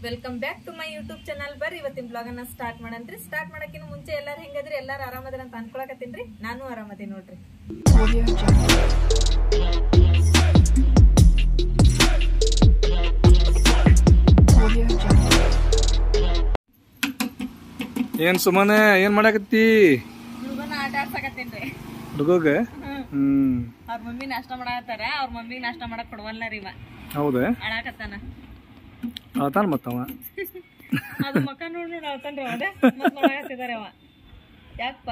Welcome back to my YouTube channel ಬರ್ರಿ ಇವತ್ತಿನ blog ಅನ್ನ ಸ್ಟಾರ್ಟ್ ಮಾಡಂತ್ರಿ ಸ್ಟಾರ್ಟ್ ಮಾಡಕ್ಕಿಂತ ಮುಂಚೆ ಎಲ್ಲಾರು ಹೆಂಗದ್ರಿ ಎಲ್ಲಾರು ಆರಾಮದಿರ ಅಂತ ಅನ್ಕೊಳಕತ್ತೀನ್ರಿ ನಾನು ಆರಾಮದಿ ನೋಡ್ರಿ ಏನ್ ಸುಮ್ಮನೆ ಏನ್ ಮಾಡಾಕತ್ತಿ ಹುಡುಗನ ಆಟ ಆಡ್ಸಕತ್ತೀನ್ರಿ ಹುಡುಗಗ ಹ್ಮ್ ಅವ್ರ ಮಮ್ಮಿ ನಾಷ್ಟ ಮಾಡಾಕತ್ತಾರ ಅವ್ರ ಮಮ್ಮಿಗೆ ನಾಷ್ಟ ಮಾಡಕ್ ಕೊಡವಲ್ಲ ರೀ ಇವ ಹೌದ ಅಳಾಕತ್ತಾನ ಆತಾನ ಮತ್ತವ ಅದು ಮಕ್ಕ ನೋಡ್ ನೋಡಿ ಅಳ್ತಾನ್ರಿ ಅವ ಮತ್ ಮಾಡಾಕತ್ತಿದಾರೆ ಅವ ಯಾಕಪ್ಪ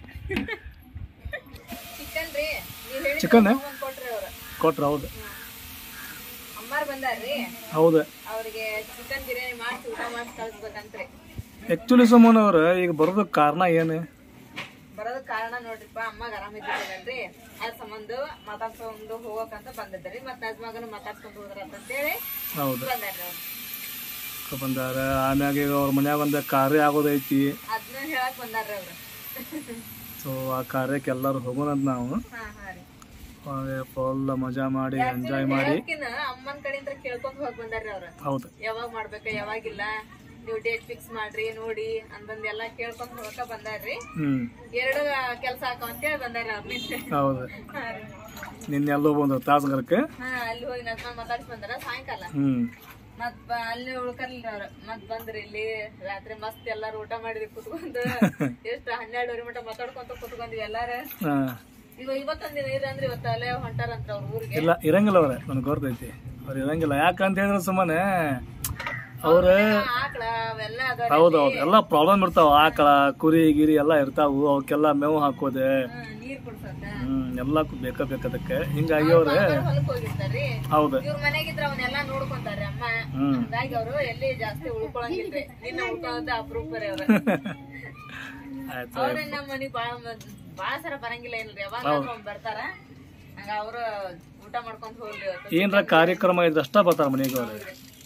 ಚಿಕನ್ ರೀ ನೀವ್ ಹೇಳಿ ಚಿಕನ್ ಕೊಟ್ರಿ ಅವ್ರ ಕೊಟ್ರ ಹೌದು ಅಮ್ಮಾರ್ ಬಂದಾರ್ರಿ ಹೌದು ಅವ್ರಿಗೆ ಚಿಕನ್ ಬಿರಿಯಾನಿ ಮಾಡಿಸಿ ಊಟ ಮಾಡಿಸಿ ಕಳಿಸ್ಬೇಕಂತ್ರಿ ಆಕ್ಚುಲಿ ಸುಮ್ಮನೆ ಅವ್ರ ಈಗ ಬರೋದಕ್ ಕಾರಣ ಏನು ಬರೋದಕ್ ಕಾರಣ ನೋಡ್ರಿಪ್ಪ ಅಮ್ಮಗ ಆರಾಮಿದ್ದಿಲ್ಲಲ್ರಿ ಅದ್ ಸಂಬಂಧ ಮಾತಾಡ್ಸ್ಕೊಂಡು ಹೋಗಕಂತ ಬಂದಿದ್ರಿ ಮತ್ ನಜ್ಮಗನು ಮಾತಾಡ್ಸ್ಕೊಂಡು ಹೋದ್ರ ಅಂತೇಳಿ ಹೌದು ಬಂದಾರ್ರಿ ಅವ್ರು ಬಂದಾರ ಆಮ್ಯಾಗ ಈಗ ಅವ್ರ ಮನ್ಯಾಗ ಒಂದ್ ಕಾರ್ಯ ಆಗೋದೈತಿ ಅದ್ನ ಹೇಳಕ್ ಬಂದಾರ್ರಿ ಅವ್ರು ಸೊ ಆ ಕಾರ್ಯಕ್ಕೆ ಎಲ್ಲರೂ ಹೋಗೋಣಂತ ನಾವು ಹಾ ಹಾ ರೀ ಫುಲ್ ಮಜಾ ಮಾಡಿ ಎಂಜಾಯ್ ಮಾಡಿ ಹೇಳಕ್ಕಿನ ಅಮ್ಮನ್ ಕಡೆಯಿಂದ ಕೇಳ್ಕೊಂಡ್ ಹೋಗ್ ಬಂದಾರ್ರಿ ಅವ್ರು ಹೌದು ಯಾವಾಗ ಮಾಡ್ಬೇಕ ಯಾವಾಗಿಲ್ಲ ನೀವು ಡೇಟ್ ಫಿಕ್ಸ್ ಮಾಡ್ರಿ ನೋಡಿ ಅಂದಂದ್ ಎಲ್ಲಾ ಕೇಳ್ಕೊಂಡ್ ಹೋಗಕ ಬಂದಾರ್ರಿ ಹ್ಮ್ ಎರಡು ಕೆಲ್ಸ ಹಾಕೋ ಅಂತೇಳಿ ಬಂದಾರ್ರಿ ಅವ್ರ ನಿಂತೆ ಹೌದು ಹಾ ರೀ ನಿನ್ನೆ ಎಲ್ಲೋ ಬಂದ್ರು ತಾಸಗರಕ್ಕೆ ಹಾ ಅಲ್ಲಿ ಹೋಗಿ ನಜ್ಮ ಮಾತಾಡ್ಸಿ ಬಂದಾರ ಸಾಯಂಕಾಲ ಹ್ಮ್ ಮತ್ ಬ- ಅಲ್ಲಿ ಉಳ್ಕರ್ಲಿಲ್ಲ ಅವ್ರ ಮತ್ ಬಂದ್ರಿ ಇಲ್ಲಿ ರಾತ್ರಿ ಮಸ್ತ್ ಎಲ್ಲಾರು ಊಟ ಮಾಡಿದ್ವಿ ಕುತ್ಕೊಂಡು ಎಷ್ಟ್ ಹನ್ನೆರಡುವರೆ ಮಟ ಮಾತಾಡ್ಕೊಂತ ಕುತ್ಕೊಂಡ್ವಿ ಎಲ್ಲಾರ ಹಾ ಇವ ಇವತ್ತೊಂದಿನ ಇರಂದ್ರಿ ಇವತ್ತ ಅಲ್ಲೇ ಹೊಂಟಾರಂತ್ರ ಅವ್ರ ಊರಿಗೆ ಇಲ್ಲ ಇರಂಗಿಲ್ಲ ಅವ್ರೆ ನನಗೆ ಗೊತ್ತೈತಿ ಅವ್ರು ಇರಂಗಿಲ್ಲ ಯಾಕಂತ ಹೇಳಿದ್ರೆ ಸುಮ್ಮನೆ ಅವ್ರ ಆಕಳ ಅವೆಲ್ಲ ಅದ ಹೌದು ಹೌದು ಎಲ್ಲ ಪ್ರಾಬ್ಲಮ್ ಇರ್ತಾವ ಆಕಳ ಕುರಿ ಗಿರಿ ಎಲ್ಲ ಇರ್ತಾವು ಅವಕ್ಕೆಲ್ಲ ಮೇವು ಹಾಕೋದೆ ನೀರ್ ಕುಡ್ಸತ್ತ ಹ್ಮ್ ಎಲ್ಲ ಬೇಕ ಬೇಕದಕ್ಕೆ ಹಿಂಗಾಗಿ ಅವ್ರೆ ಹೊಲಕ್ ಹೋಗಿರ್ತಾರ್ರಿ ಹೌದು ಇವ್ರ ಮನೆಗಿದ್ರ ಅವನ್ನೆಲ್ಲಾ ನೋಡ್ಕೊಂತಾರ್ರಿ ಅಮ್ಮ ಹ್ಮ್ ಹಂಗಾಗಿ ಅವ್ರು ಎಲ್ಲಿ ಜಾಸ್ತಿ ಉಳ್ಕೊಳಂಗಿಲ್ರಿ ನಿನ್ನ ಉಳ್ಕೊಳ್ಳೋದ ಅಪರೂಪ ರೀ ಅವ್ರ ಆಯ್ತು ಅವ್ರ ನಮ್ಮ ಮನಿಗ್ ಬಾಳ ಮಂದ್- ಬಾಳ ಸರ ಬರಂಗಿಲ್ಲ ಏನ್ರಿ ಯಾವಾಗ ಬರ್ತಾರ ಹಂಗ ಅವ್ರು ಊಟ ಮಾಡ್ಕೊಂಡ್ ಹೋಗ್ರಿ ಇವತ್ತು ಏನ್ರ ಕಾರ್ಯಕ್ರಮ ಇದ್ದಷ್ಟ ಬರ್ತಾರ ಮನೆಗೆ ಅವ್ರು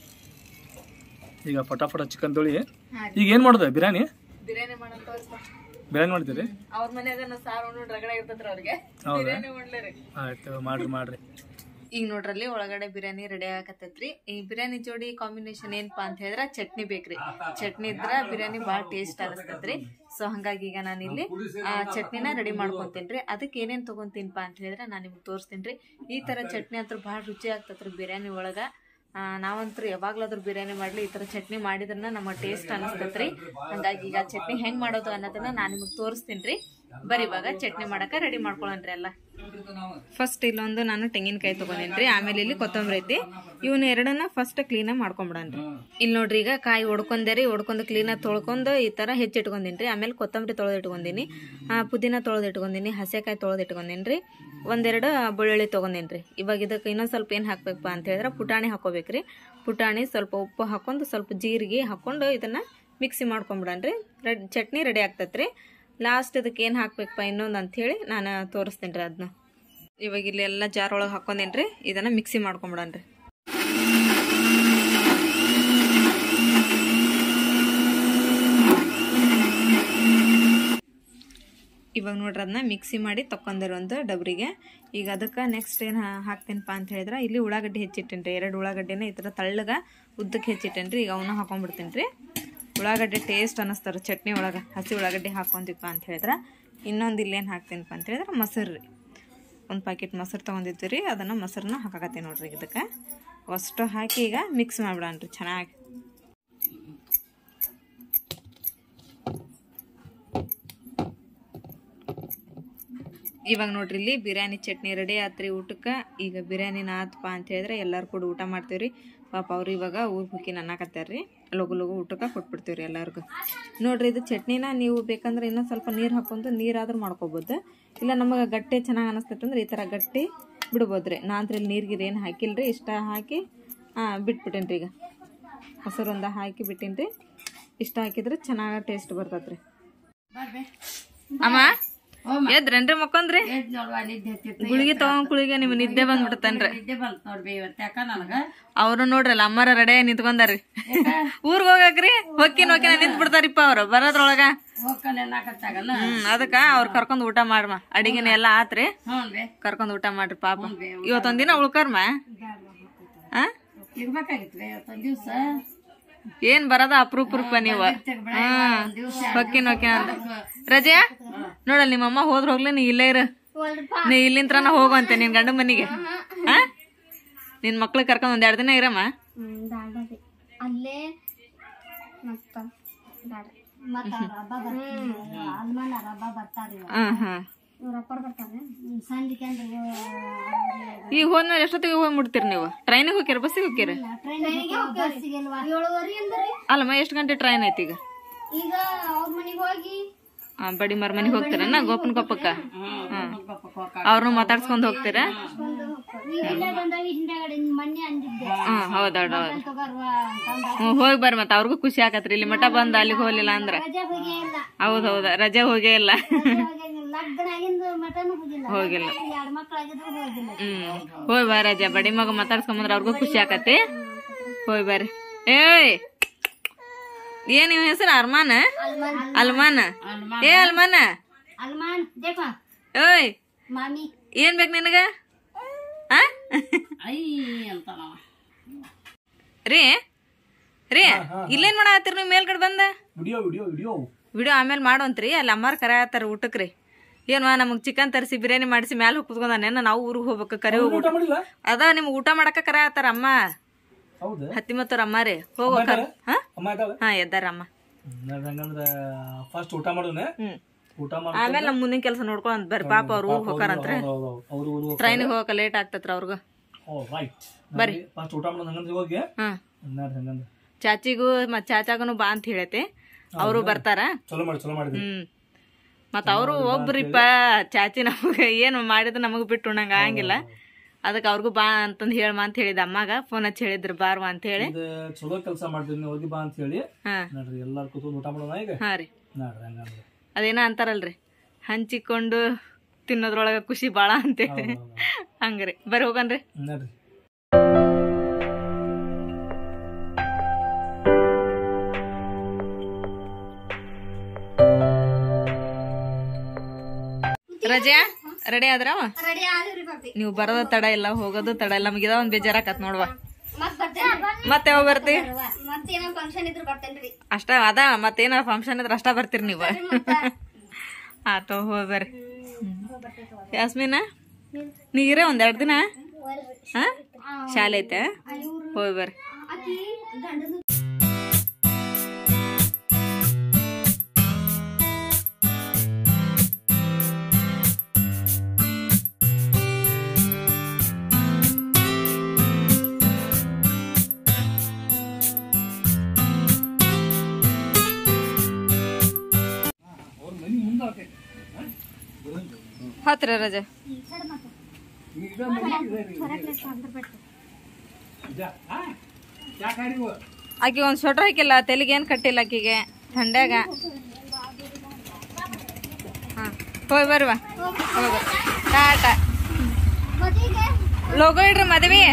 ಈಗ ಪಟಾಪಟ ಚಿಕನ್ ತೊಳಿ ಹಾ ಈಗ ಏನ್ ಮಾಡೋದು ಬಿರಿಯಾನಿ ಬಿರಿಯಾನಿ ಮಾಡಂತ ಬಿರಿಯಾನಿ ಮಾಡ್ತೀರಿ ಅವ್ರ ಮನ್ಯಾಗ ಸಾರು ಉಣ್ಣು ರಗಡ ಇರ್ತೈತ್ರಿ ಅವ್ರಿಗೆ ಹೌದಾ ಬಿರಿಯಾನಿ ಮಾಡ್ಲೇರಿ ಆಯ್ತು ಮಾಡ್ರಿ ಮಾಡ್ರಿ ಈಗ ನೋಡ್ರಲ್ಲಿ ಒಳಗಡೆ ಬಿರಿಯಾನಿ ರೆಡಿ ಆಗಕತ್ತೈತ್ರಿ ಈ ಬಿರಿಯಾನಿ ಜೋಡಿ ಕಾಂಬಿನೇಷನ್ ಏನಪ್ಪಾ ಅಂತ ಹೇಳಿದ್ರ ಚಟ್ನಿ ಬೇಕ್ರಿ ಚಟ್ನಿ ಇದ್ರ ಬಿರಿಯಾನಿ ಬಾಳ ಟೇಸ್ಟ್ ಅನಸ್ತೈತ್ರಿ ಸೊ ಹಂಗಾಗಿ ಈಗ ನಾನು ಇಲ್ಲಿ ಆ ಚಟ್ನಿನ ರೆಡಿ ಮಾಡ್ಕೊಂತೇನ್ರಿ ಅದಕ್ಕೆ ಏನೇನ್ ತಗೊಂತೀನಪ್ಪ ಅಂತ ಹೇಳಿದ್ರೆ ನಾನು ನಿಮ್ಗೆ ತೋರಿಸ್ತೀನಿ ಈ ತರ ಚಟ್ನಿ ಅಂತೂ ಭಾಳ ರುಚಿ ಆಗ್ತತ್ರಿ ಬಿರಿಯಾನಿ ಒಳಗ ಆ, ನಾವಂತ್ರು ಯಾವಾಗ್ಲಾದ್ರೂ ಬಿರಿಯಾನಿ ಮಾಡ್ಲಿ ಈ ತರ ಚಟ್ನಿ ಮಾಡಿದ್ರನ ನಮ್ಮ ಟೇಸ್ಟ್ ಅನಸ್ತತ್ರಿ ಹಂಗಾಗಿ ಈಗ ಚಟ್ನಿ ಹೆಂಗ್ ಮಾಡೋದು ಅನ್ನೋದನ್ನ ನಾನು ನಿಮಗೆ ತೋರಿಸ್ತೀನಿ ರೀ ಬರೀ ಇವಾಗ ಚಟ್ನಿ ಮಾಡಕ ರೆಡಿ ಮಾಡ್ಕೊಳ್ಳೋಣ್ರಿ ಎಲ್ಲ ಫಸ್ಟ್ ಇಲ್ಲೊಂದು ನಾನು ತೆಂಗಿನಕಾಯಿ ತಗೊಂಡೇನ್ರಿ ಆಮೇಲೆ ಇಲ್ಲಿ ಕೊತ್ತಂಬರಿ ಐತಿ ಇವನ್ನ ಎರಡನ್ನ ಫಸ್ಟ್ ಕ್ಲೀನಾಗಿ ಮಾಡ್ಕೊಂಬಿಡನ್ರಿ ಇಲ್ಲಿ ನೋಡ್ರಿ ಈಗ ಕಾಯಿ ಹೊಡ್ಕೊಂಡೆ ರೀ ಹೊಡ್ಕೊಂಡು ಕ್ಲೀನಾಗಿ ತೊಳ್ಕೊಂಡು ಈ ತರ ಹೆಚ್ಚಿಟ್ಕೊಂಡೀನಿ ಆಮೇಲೆ ಕೊತ್ತಂಬರಿ ತೊಳೆದು ಇಟ್ಕೊಂಡೀನಿ ಆ, ಪುದೀನ ತೊಳೆದು ಇಟ್ಕೊಂಡೀನಿ ಹಸೆಕಾಯಿ ತೊಳೆದು ಇಟ್ಕೊಂಡೀನಿ ರೀ ಒಂದೆರಡು ಬೆಳ್ಳುಳ್ಳಿ ತೊಗೊಂಡೇನ್ರಿ ಇವಾಗ ಇದಕ್ಕೆ ಇನ್ನೊಂದು ಸ್ವಲ್ಪ ಏನು ಹಾಕ್ಬೇಕಪ್ಪ ಅಂತ ಹೇಳಿದ್ರೆ ಪುಟಾಣಿ ಹಾಕೋಬೇಕ್ರಿ ಪುಟಾಣಿ ಸ್ವಲ್ಪ ಉಪ್ಪು ಹಾಕೊಂಡು ಸ್ವಲ್ಪ ಜೀರಿಗೆ ಹಾಕೊಂಡು ಇದನ್ನ ಮಿಕ್ಸಿ ಮಾಡ್ಕೊಂಬಿಡನ್ರಿ ರೆಡ್ ಚಟ್ನಿ ರೆಡಿ ಆಗ್ತೈತ್ರಿ ಲಾಸ್ಟ್ ಇದಕ್ಕೆ ಏನು ಹಾಕ್ಬೇಕಪ್ಪ ಇನ್ನೊಂದು ಅಂಥೇಳಿ ನಾನು ತೋರಿಸ್ತೀನಿ ರೀ ಅದನ್ನ ಇವಾಗ ಇಲ್ಲಿ ಎಲ್ಲ ಜಾರ್ ಒಳಗೆ ಹಾಕೊಂಡೇನ್ರಿ ಇದನ್ನ ಮಿಕ್ಸಿ ಮಾಡ್ಕೊಂಬಿಡನ್ರಿ ಇವಾಗ ನೋಡ್ರಿ ಅದನ್ನ ಮಿಕ್ಸಿ ಮಾಡಿ ತಕೊಂಡ್ರಿ ಒಂದು ಡಬ್ರಿಗೆ ಈಗ ಅದಕ್ಕೆ ನೆಕ್ಸ್ಟ್ ಏನು ಹಾಕ್ತೇನಪ್ಪ ಅಂತ ಹೇಳಿದ್ರೆ ಇಲ್ಲಿ ಉಳ್ಳಾಗಡ್ಡಿ ಹೆಚ್ಚಿಟ್ಟೇನಿ ರೀ ಎರಡು ಉಳ್ಳಾಗಡ್ಡಿನ ಈ ಥರ ತಳ್ಳಗ ಉದ್ದಕ್ಕೆ ಹೆಚ್ಚಿಟ್ಟೇನಿ ರೀ ಈಗ ಅವನ್ನ ಹಾಕೊಂಡ್ಬಿಡ್ತೀನಿ ರೀ ಉಳ್ಳಾಗಡ್ಡಿ ಟೇಸ್ಟ್ ಅನ್ನಿಸ್ತಾರೆ ಚಟ್ನಿ ಒಳಗೆ ಹಸಿ ಉಳ್ಳಾಗಡ್ಡಿ ಹಾಕೊಂತಿಪ್ಪ ಅಂತ ಹೇಳಿದ್ರೆ ಇನ್ನೊಂದು ಇಲ್ಲೇನು ಹಾಕ್ತೀನಪ್ಪ ಅಂತ ಹೇಳಿದ್ರೆ ಮೊಸರು ರೀ ಒಂದು ಪ್ಯಾಕೆಟ್ ಮೊಸರು ತೊಗೊಂಡಿದ್ವಿ ರೀ ಅದನ್ನು ಮೊಸರನ್ನ ಹಾಕಾಕತ್ತೀನಿ ನೋಡ್ರಿ ಇದಕ್ಕೆ ಅಷ್ಟು ಹಾಕಿ ಈಗ ಮಿಕ್ಸ್ ಮಾಡ್ಬಿಡಣ್ರಿ ಚೆನ್ನಾಗಿ ಇವಾಗ ನೋಡ್ರಿ ಇಲ್ಲಿ ಬಿರಿಯಾನಿ ಚಟ್ನಿ ರೆಡಿ ಆತ್ರಿ ಊಟಕ್ಕೆ ಈಗ ಬಿರಿಯಾನಿನ ಆತಪ್ಪ ಅಂತ ಹೇಳಿದ್ರೆ ಎಲ್ಲರೂ ಕೂಡ ಊಟ ಮಾಡ್ತೀವ್ರಿ ಪಾಪ ಅವ್ರು ಇವಾಗ ಊರ್ ಹೋಗಿ ಅನ್ನಕತ್ತಾರ್ರಿ ಲಗು ಲಗು ಊಟಕ್ಕೆ ಕೊಟ್ಬಿಡ್ತೀವ್ರಿ ಎಲ್ಲರಿಗೂ ನೋಡ್ರಿ ಇದು ಚಟ್ನಿನ ನೀವು ಬೇಕಂದ್ರೆ ಇನ್ನೊಂದು ಸ್ವಲ್ಪ ನೀರು ಹಾಕೊಂಡು ನೀರಾದ್ರೂ ಮಾಡ್ಕೊಬೋದು ಇಲ್ಲ ನಮಗೆ ಗಟ್ಟಿ ಚೆನ್ನಾಗಿ ಅನಿಸ್ತೈತೆ ಅಂದ್ರೆ ಈ ಥರ ಗಟ್ಟಿ ಬಿಡ್ಬೋದ್ರಿ ನಾನು ಇಲ್ಲಿ ನೀರು ಗೀರು ಏನು ಹಾಕಿಲ್ರಿ ಇಷ್ಟ ಹಾಕಿ ಬಿಟ್ಬಿಟ್ಟೇನ್ರಿ ಈಗ ಮೊಸರೊಂದ ಹಾಕಿ ಬಿಟ್ಟಿನ್ರಿ ಇಷ್ಟ ಹಾಕಿದ್ರೆ ಚೆನ್ನಾಗಿ ಟೇಸ್ಟ್ ಬರ್ತೈತ್ರಿ ಅಮ್ಮ ಎದ್ರೇನ್ರಿ ಮಕ್ಕೊಂದ್ರಿ ಗುಳಿಗೆ ತಗೊಂಡ್ ಕುಳಿಗೆ ನಿಮ್ ನಿದ್ದೆ ಬಂದ್ಬಿಡ್ತನ್ರಿ ನಿದ್ದೆ ಬಂತ್ ನೋಡ್ಬಿ ಇವತ್ತು ಯಾಕ ನನಗ ಅವ್ರು ನೋಡ್ರಲ್ಲ ಅಮ್ಮರ ರೆಡಿ ನಿಂತ್ಕೊಂಡಾರಿ ಊರ್ಗ್ ಹೋಗಕ್ರಿ ಹೊಕ್ಕಿನ ಹೊಕ್ಕಿನ ನಿಂತ್ ಬಿಡ್ತಾರಿಪ್ಪ ಅವ್ರು ಬರೋದ್ರೊಳಗ ಹೋಗ್ಕಲ್ ಎನ್ನಾಕತ್ತಾಗಲ್ಲ ಹ್ಮ್ ಅದಕ್ಕ ಅವ್ರ ಕರ್ಕೊಂಡ್ ಊಟ ಮಾಡ್ಮ ಅಡಿಗೆನ ಎಲ್ಲಾ ಆತ್ರಿ ಹ್ಞೂ ಬೇ ಕರ್ಕೊಂಡ್ ಊಟ ಮಾಡ್ರಿ ಪಾಪ ಇವತ್ತೊಂದ್ ದಿನ ಉಳ್ಕರ್ಮ ಆ ಇರ್ಬೇಕಾಗಿತ್ತು ಇವತ್ತೊಂದ್ ದಿವ್ಸ ಏನ್ ಬರದ ಅಪ್ರೂಪ ನೀವು ಹಾ ಹೊಕ್ಕಿನ ಹೊಕ್ಕಿನ ಅಂತ ರಜೆ ನೋಡಲ್ ನಿಮ್ಮಮ್ಮ ಹೋದ್ರ ಹೋಗ್ಲಿ ನೀ ಇಲ್ಲೇ ಇರು ನೀ ಇಲ್ಲಿಂತ್ರ ನಾ ಹೋಗುವಂತೆ ನಿನ್ ಗಂಡ ಮನಿಗೆ ಹಾ ನಿನ್ ಮಕ್ಳು ಕರ್ಕೊಂಡ್ ಒಂದ್ ಎರಡ್ ದಿನ ಇರಮ್ಮ ಬ್ಯಾಡರಿ ಅಲ್ಲೇ ಮತ್ತ ಬ್ಯಾಡ ಮತ್ತ ಹಬ್ಬ ಬರ್ತಾರೆ ಅಲ್ಮಾನ ಹಬ್ಬ ಬರ್ತಾರ ಹಾ ಹಾ ಇವ್ರ ಅಪ್ಪರ್ ಬರ್ತಾರೆ ಸಂಜಿಕೆ ಅಂದ್ರೆ ಈಗ ಹೋದ್ಮೇಲೆ ಎಷ್ಟೊತ್ತಿಗೆ ಹೋಗಿ ಮುಡ್ತೀರಿ ನೀವು ಟ್ರೈನಿಗೆ ಹೋಗ್ಯಾರ ಬಸ್ಸಿಗೆ ಹೋಗ್ಯಾರ ಟ್ರೈನಿಗೆ ಬಸ್ಸಿಗೆಲ್ವಾ ಏಳುವರೆ ಅಂದ್ರೆ ಅಲ್ಲಮ್ಮ ಎಷ್ಟು ಗಂಟೆ ಟ್ರೈನ್ ಐತಿ ಈಗ ಈಗ ಅವ್ರ ಮನೆಗೆ ಹೋಗಿ ಆ, ಬಡಿ ಮರ್ ಮನೆಗೆ ಹೋಗ್ತೀರನ್ನ ಗೋಪನ್ ಕೊಪ್ಪಕ್ಕ ಅವ್ರನ್ನ ಮಾತಾಡ್ಸ್ಕೊಂಡ್ ಹೋಗ್ತೀರಾ ಒಂದು ಹೋಗ್ತಾರೆ. ಈಗ ಇಲ್ಲೇ ಬಂದಾಗ ಹಿಂದೆಗಡೆ ಮೊನ್ನೆ ಅಂದಿದ್ದೆ ಹಾ ಹೌದೌದು ಹೌದು ತಗೋರ್ವ ಅಂತಂದ ಹ್ಮ್ ಹೋಗಿ ಬರ್ರಿ ಮತ್ತೆ ಅವ್ರಿಗೂ ಖುಷಿ ಆಗತ್ರಿ ಇಲ್ಲಿ ಮಠ ಬಂದ್ ಅಲ್ಲಿಗೆ ಹೋಗ್ಲಿಲ್ಲ ಅಂದ್ರ ರಜೆ ಹೋಗೇ ಇಲ್ಲ ಹೌದ್ ಹೌದ ರಜೆ ಹೋಗೇ ಇಲ್ಲ ರಜೆ ಹೋಗಂಗಿಲ್ಲ. ಲಗ್ನ ಆಗಿಂದ ಮಟನು ಹೋಗಿಲ್ಲ ಹೋಗಿಲ್ಲ ಎರಡು ಮಕ್ಕಳಾಗಿದ್ರು ಹೋಗಿಲ್ಲ ಹ್ಮ್ ಹೋಯ್ ಬಾ ರಜೆ ಬಡಿ ಮಗ ಮಾತಾಡ್ಸ್ಕೊಂಬಂದ್ರ ಅವ್ರಿಗೂ ಖುಷಿ ಆಕತಿ ಹೋಯ್ ಬರ್ರಿ ಏಯ್ ಏನ್ ಇವ್ ಹೆಸರು ಅರ್ಮಾನ ಅಲ್ಮಾನ ಏ ಅಲ್ಮಾನ ಅಲ್ಮಾನ್ ದೇಖ ಓಯ್ ಮಾಮಿ ಏನ್ ಬೇಕು ನಿನಗ ಆ ಐ ಅಂತ ನಾವ ರೀ ರೀ ಇಲ್ಲೇನ್ ಮಾಡತ್ತೀರಿ ನೀವು ಮೇಲ್ಗಡೆ ಬಂದ ವಿಡಿಯೋ ವಿಡಿಯೋ ವಿಡಿಯೋ ವಿಡಿಯೋ ಆಮೇಲೆ ಮಾಡೋಂತ್ರಿ ಅಲ್ಲಿ ಅಮ್ಮಾರ್ ಕರೆಯತ್ತಾರ ಊಟಕ್ರಿ ಏನ್ವಾ ನಮಗ್ ಚಿಕನ್ ತರಿಸಿ ಬಿರಿಯಾನಿ ಮಾಡಿಸಿ ಮ್ಯಾಲ ಕುತ್ಕೊಂಡಾನೇನ ನಾವು ಊರಿಗೆ ಹೋಗ್ಬೇಕು ಕರೆ ಹೋಗ್ಬಿಟ್ಟು ಊಟ ಮಾಡಿಲ್ಲ ಅದ ನಿಮ್ಗೆ ಊಟ ಮಾಡಕ ಕರೆಯತ್ತಾರ ಅಮ್ಮ ಹೌದಾ ಹತ್ತಿ ಮತ್ತವ್ರ ಅಮ್ಮ ರೀ ಹೋಗೋ ಕರ್ ಹಾ ಅಮ್ಮ ಇದ್ದಾವೆ ಹಾ ಎದ್ದಾರ ಅಮ್ಮ ಹಂಗಂದ್ರ ಫಸ್ಟ್ ಊಟ ಮಾಡೋಣ ಹ್ಮ್ ಊಟ ಮಾಡಿ ಆಮೇಲೆ ನಮ್ಮ ಮುಂದಿನ ಕೆಲಸ ನೋಡ್ಕೊಂಡ್ ಬರ್ರಿ ಪಾಪ ಅವ್ರು ಊರಿಗೆ ಹೋಗಾರಂತ್ರ ಅವ್ರು ಊರು ಟ್ರೈನಿಗೆ ಹೋಗಕ ಲೇಟ್ ಆಗ್ತತ್ರ ಅವ್ರಿಗ ಓ ರೈಟ್ ಬರ್ರಿ. ಫಸ್ಟ್ ಊಟ ಮಾಡೋಣ ಹಂಗಂದ್ರೆ ಹೋಗಿ ಹಾ ನೋಡ್ರಿ ಹಂಗಂದ್ರೆ ಚಾಚಿಗೂ ಮತ್ ಚಾಚಾಗನು ಬಾ ಅಂತ ಹೇಳೈತಿ ಅವರು ಬರ್ತಾರ ಚಲೋ ಮಾಡಿ ಚಲೋ ಮಾಡಿದ್ರಿ ಹ್ಮ್ ಮತ್ ಅವರು ಒಬ್ರಿಪ್ಪ ಚಾಚಿ ನಮಗ ಏನು ಮಾಡಿದ ನಮಗ್ ಬಿಟ್ಟು ಉಣ್ಣಂಗ ಆಗಂಗಿಲ್ಲ ಅದಕ್ಕೆ ಅವ್ರಿಗೂ ಬಾ ಅಂತಂದ್ ಹೇಳಮ್ಮ ಅಂತ ಹೇಳಿದ ಅಮ್ಮಗ ಫೋನ್ ಹಚ್ಚಿ ಹೇಳಿದ್ರು ಬಾರ್ವಾ ಅಂತ ಹೇಳಿ ಇದು ಚಲೋ ಕೆಲಸ ಮಾಡ್ತೀರಿ ನೀವು ಹೋಗಿ ಬಾ ಅಂತ ಹೇಳಿ ಹಾ ನೋಡ್ರಿ ಎಲ್ಲಾರು ಕೂತ್ಕೊಂಡು ಊಟ ಮಾಡೋಣ ಈಗ ಹಾ ರೀ ನೋಡ್ರಿ ಹಂಗಂದ್ರೆ ಅದೇನ ಅಂತಾರಲ್ರಿ ಹಂಚಿಕೊಂಡು ತಿನ್ನೋದ್ರೊಳಗ ಖುಷಿ ಬಾಳ ಅಂತೇಳಿ ಹಂಗ್ರಿ ಬರ್ರಿ ಹೋಗನ್ರಿ ನೋಡ್ರಿ ರಜೆ ರೆಡಿ ಆದ್ರವ ರೆಡಿ ಆದ್ರಿ ಬಾಬಿ ನೀವು ಬರೋದ ತಡ ಇಲ್ಲ ಹೋಗೋದು ತಡ ಇಲ್ಲ ನಮಗಿದ ಒಂದ್ ಬೇಜಾರಾಕತ್ ನೋಡ್ವಾ ಮತ್ ಬರ್ತೇನ್ರಿ ಮತ್ತೆ ಯಾವಾಗ ಬರ್ತಿ ಮತ್ತೇನೋ ಫಂಕ್ಷನ್ ಇದ್ರು ಬರ್ತೇನ್ರಿ ಅಷ್ಟ ಅದ ಮತ್ತೇನ ಫಂಕ್ಷನ್ ಇದ್ರ ಅಷ್ಟ ಬರ್ತೀರಿ ನೀವು ಆತ ಹೋಗಿ ಬರ್ರಿ ಯಾಸ್ಮಿನ ನೀರೇ ಒಂದ್ ಎರಡ್ ದಿನ ಹಾ ಶಾಲೆ ಐತೆ ಹೋಗಿ ಬರ್ರಿ ಆಕಿ ಗಂಡನ ಹತ್ರ ರಜೆ ಆಕಿ ಒಂದ್ ಸ್ವೆಟರ್ ಹಾಕಿಲ್ಲ ತೆಲಿಗೆ ಏನ್ ಕಟ್ಟಿಲ್ಲ ಆಕಿಗೆ ಥಂಡ್ಯಾಗ ಹಾ ಹೋಗಿ ಬರ್ವಾ ಹೋಗ ಟಾಟಾ ಮದಿಗೆ ಲೋಗೋ ಇಡ್ರಿ ಮದ್ವಿ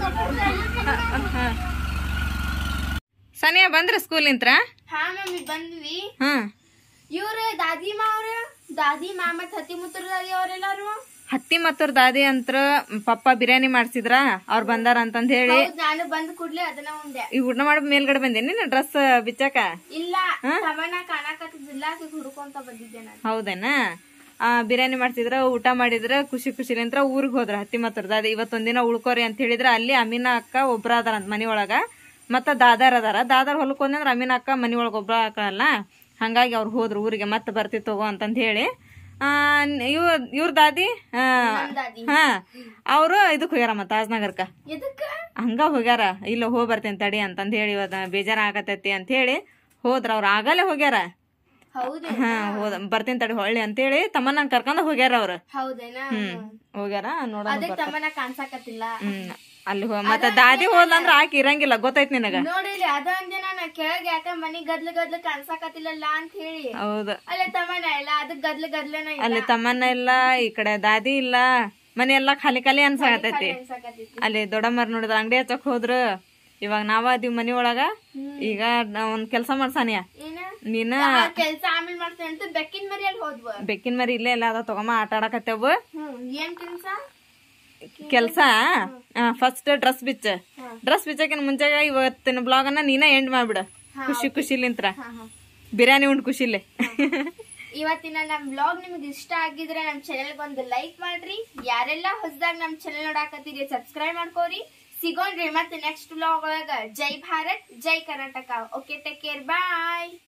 ಸನಿಯಾ ಬಂದ್ರ ಸ್ಕೂಲಿಂತ್ರ ಹಾ ಮಮ್ಮಿ ಬಂದ್ವಿ ಹ್ಮ್ ಇವ್ರ ದಾದಿ ಮಾವ್ರ ದಾದಿ ಮಾಮ ಹತ್ತಿ ಮುತ್ರ ದಾದಿ ಅವ್ರೆಲ್ಲಾರು ಹತ್ತಿ ಮತ್ತವ್ರ ದಾದಿ ಅಂತ್ರ ಪಪ್ಪ ಬಿರಿಯಾನಿ ಮಾಡ್ಸಿದ್ರ ಅವ್ರು ಬಂದಾರ ಅಂತಂದ್ ಹೇಳಿ ಹೌದ್ ನಾನು ಬಂದ್ ಕೂಡ್ಲೆ ಅದನ್ನ ಉಂಡೆ ಈ ಊಟ ಮಾಡಿ ಮೇಲ್ಗಡೆ ಬಂದೇನಿ ಡ್ರೆಸ್ ಬಿಚ್ಚಾಕ ಇಲ್ಲ ತವನ ಕಾಣಕತ್ತಿದ್ದಿಲ್ಲ ಆಕಿಗ್ ಹುಡ್ಕೊಂತ ಬಂದಿದ್ದೆ ನಾನು ಹೌದೇನ ಆ ಬಿರಿಯಾನಿ ಮಾಡ್ತಿದ್ರ ಊಟ ಮಾಡಿದ್ರ ಖುಷಿ ಖುಷಿಲಿಂತ್ರ ಊರಿಗೆ ಹೋದ್ರ ಹತ್ತಿ ಮತ್ತವ್ರ ದಾದಿ ಇವತ್ತೊಂದಿನ ಉಳ್ಕೋರಿ ಅಂತ ಹೇಳಿದ್ರ ಅಲ್ಲಿ ಅಮೀನಾ ಅಕ್ಕ ಒಬ್ರ ಅದಾರ ಅಂತ ಮನಿ ಒಳಗ ಮತ್ತ ದಾದಾರ್ ಅದಾರ ದಾದಾರ್ ಹೊಲಕ್ ಹೋದಂದ್ರ ಅಮೀನಾ ಅಕ್ಕ ಮನಿ ಒಳಗ ಒಬ್ರ ಅಲ್ಲ ಹಂಗಾಗಿ ಅವ್ರು ಹೋದ್ರು ಊರಿಗೆ ಮತ್ತೆ ಬರ್ತಿ ತಗೋ ಅಂತಂದ್ ಹೇಳಿ ಆ ಇವ್ ಇವ್ರ ದಾದಿ ಆ, ಹಾ ಅವರು ಇದಕ್ ಹೋಗ್ಯಾರ ಮತ್ತ ತಾಜ್ನಗರ್ಕ ಎದಕ್ಕ ಹಂಗ ಹೋಗ್ಯಾರ ಇಲ್ಲ ಹೋಗಿ ಬರ್ತೇನೆ ತಡಿ ಅಂತಂದ್ ಹೇಳಿ ಇವತ್ತ ಬೇಜಾರ ಆಗತೈತಿ ಅಂತ ಹೇಳಿ ಹೋದ್ರ ಅವ್ರ ಆಗಲೇ ಹೋಗ್ಯಾರ ಹೌದೇ ಹಾ ಹೋದ ಬರ್ತೀನಿ ತಡಿ ಹೊಳ್ಳಿ ಅಂತೇಳಿ ತಮ್ಮನ್ನ ಕರ್ಕೊಂಡ್ ಹೋಗ್ಯಾರ ಅವ್ರ ಹೌದೇನಾ ಹ್ಮ್ ಹೋಗ್ಯಾರ ನೋಡೋಣ ಅದಕ್ ತಮ್ಮನ ಕಾಣ್ಸಕತ್ತಿಲ್ಲ ಹ್ಮ್ ಅಲ್ಲಿ ಹೋ ಮತ್ತೆ ದಾದಿ ಹೋದ್ಲಂದ್ರ ಆಕಿ ಇರಂಗಿಲ್ಲ ಗೊತ್ತೈತ್ ನಿನಗ ನೋಡಿಲಿ ಅದ ಅಂದೆ ನಾನು ಕೆಳಗ್ ಯಾಕ ಮನಿ ಗದ್ಲ ಗದ್ಲ ಕಾಣ್ಸಕತ್ತಿಲ್ಲಲ್ಲ ಅಂತ ಹೇಳಿ ಹೌದ ಅಲ್ಲೇ ತಮ್ಮನ ಇಲ್ಲ ಅದಕ್ ಗದ್ಲ ಗದ್ಲನ ಇಲ್ಲ ಅಲ್ಲಿ ತಮ್ಮನ್ನ ಇಲ್ಲ ಈ ಕಡೆ ದಾದಿ ಇಲ್ಲ ಮನೆ ಎಲ್ಲಾ ಖಾಲಿ ಖಾಲಿ ಅನ್ಸಾಕತೈತಿ ಅನ್ಸಕತ್ತಿತ್ತು ಅಲ್ಲಿ ದೊಡ್ಡಮ್ಮರ್ ನೋಡಿದ್ರ ಅಂಗಡಿ ಹಚ್ಚಕ್ ಹೋದ್ರು ಇವಾಗ ನಾವ ಅದೀವ್ ಮನಿ ಒಳಗ ಈಗ ನಾ ಒಂದ್ ಕೆಲ್ಸ ಮಾಡ್ಸಾನಿಯ ಏನ ನೀನ ಕೆಲ್ಸ ಆಮೇಲೆ ಮಾಡ್ತೇನೆ ಅಂತ ಬೆಕ್ಕಿನ ಮರಿ ಅಲ್ಲಿ ಹೋದ್ವ ಬೆಕ್ಕಿನ ಮರಿ ಇಲ್ಲೇ ಇಲ್ಲ ಅದ ತಗೊಂಬ ಆಟ ಆಡಕತ್ತೇವು ಹ್ಮ್ ಏನ್ ಕೆಲ್ಸ ಕೆಲ್ಸ ಫಸ್ಟ್ ಡ್ರೆಸ್ ಬಿಚ್ಚ ಡ್ರೆಸ್ ಬಿಚ್ಚಕಿನ ಮುಂಚೆ ಇವತ್ತಿನ ಬ್ಲಾಗ್ ಅನ್ನ ನೀನ ಎಂಡ್ ಮಾಡ್ಬಿಡ ಖುಷಿ ಖುಷಿಲಿಂತ್ರ ಬಿರಿಯಾನಿ ಉಂಡ್ ಖುಷಿಲೆ ಇವತ್ತಿನ ನಮ್ ಬ್ಲಾಗ್ ನಿಮ್ಗೆ ಇಷ್ಟ ಆಗಿದ್ರೆ ನಮ್ ಚಾನೆಲ್ ಒಂದು ಲೈಕ್ ಮಾಡ್ರಿ ಯಾರೆಲ್ಲ ಹೊಸದಾಗಿ ನಮ್ ಚಾನೆಲ್ ನೋಡಾಕತ್ತೀರಿ ಸಬ್ಸ್ಕ್ರೈಬ್ ಮಾಡ್ಕೋರಿ ಸಿಗೋಣ್ರಿ ಮತ್ತೆ ನೆಕ್ಸ್ಟ್ ಬ್ಲಾಗ್ ಒಳಗ ಜೈ ಭಾರತ್ ಜೈ ಕರ್ನಾಟಕ ಓಕೆ ಟೇಕ್ ಕೇರ್ ಬಾಯ್